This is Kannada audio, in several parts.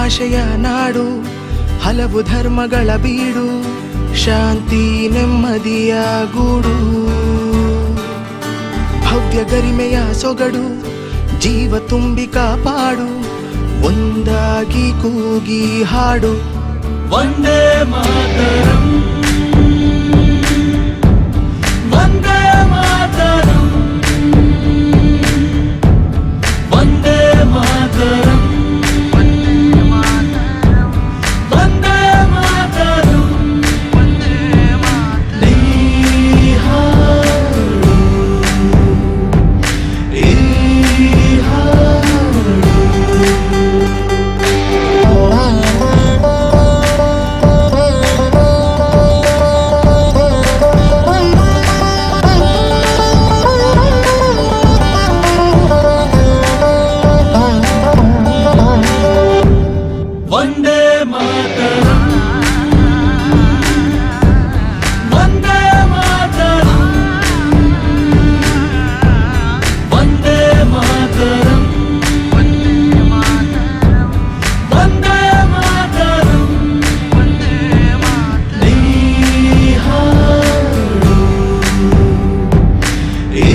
ಭಾಷೆಯ ನಾಡು ಹಲವು ಧರ್ಮಗಳ ಬೀಡು ಶಾಂತಿ ನೆಮ್ಮದಿಯ ಗೂಡು ಭವ್ಯ ಗರಿಮೆಯ ಸೊಗಡು ಜೀವ ತುಂಬಿ ಕಾಪಾಡು ಒಂದಾಗಿ ಕೂಗಿ ಹಾಡು ವಂದೇ ಮಾತರಂ ವಂದೇ ಮಾತರಂ ವಂದೇ ಮಾತರಂ ವಂದೇ ಮಾತರಂ ನೀ ಹಾಡು ಈ ಹಾಡು ವಂದೇ ಮಾತರಂ ವಂದೇ ಮಾತರಂ ವಂದೇ ಮಾತರಂ ವಂದೇ ಮಾತರಂ ನೀ ಹಾಡು ಈ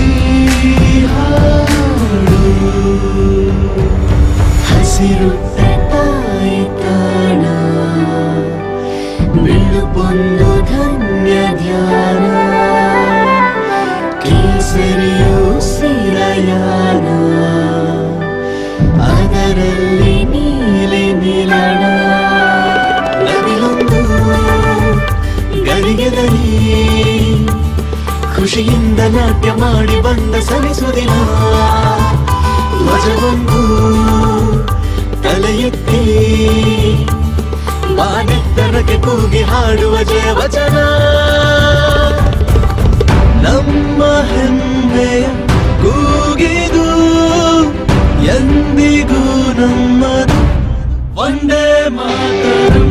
ಹಾಡು ಹಸಿರುಟ್ಟ ತಾಯಿ ತಾಣ ಬಿಳುಪೊಂದು ಧನ್ಯ ಧ್ಯಾನ ಕೇಸರಿಯು ಸಿರಯಾನ ಅದರಲ್ಲಿ ನೀಲಿ ನಿಲಣ ನದಿಯೊಂದು ಗಳಿಗೆದಲ್ಲಿ ಖುಷಿಯಿಂದ ನಾಟ್ಯ ಮಾಡಿ ಬಂದ ಸವಿಸುದಿನ ಧ್ವಜವೊಂದು ತಲೆ ಎತ್ತಿ ಬಾನೆತ್ತರಕ್ಕೆ ಕೂಗಿ ಹಾಡುವ ಜಯ ವಚನ ನಮ್ಮ ಹೆಮ್ಮೆಯ ಕೂಗಿದು ಎಂದಿಗೂ ನಮ್ಮದು ವಂದೇ ಮಾತರಂ